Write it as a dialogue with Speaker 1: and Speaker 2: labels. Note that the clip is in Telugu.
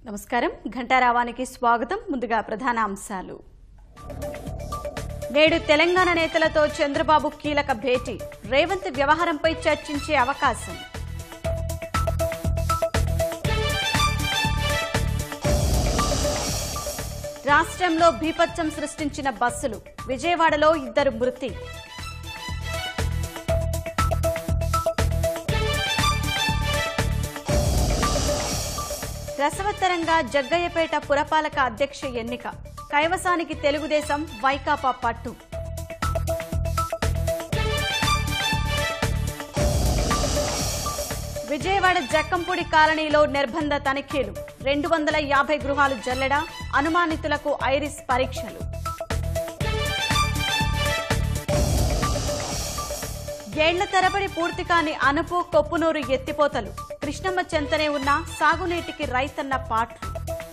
Speaker 1: నమస్కారం ఘంటారావానికి స్వాగతం ముందుగా ప్రధాన అంశాలు నేడు తెలంగాణ నేతలతో చంద్రబాబు కీలక భేటీ రేవంత్ వ్యవహారంపై చర్చించే అవకాశం రాష్ట్రంలో బీభత్సం సృష్టించిన బస్సులు విజయవాడలో ఇద్దరు మృతి రసవత్తరంగా జగ్గయ్యపేట పురపాలక అధ్యక్ష ఎన్నిక కైవసానికి తెలుగుదేశం వైకాపా పట్టు విజయవాడ జక్కంపూడి కాలనీలో నిర్బంధ తనిఖీలు రెండు వందల యాభై గృహాలు జల్లెడ అనుమానితులకు ఐరిస్ పరీక్షలు ఏళ్ల తరబడి పూర్తి కాని అనుపు కొప్పునూరు ఎత్తిపోతలు కృష్ణమ్మ చెంతనే ఉన్న సాగునీటికి రైతన్న పాట్లు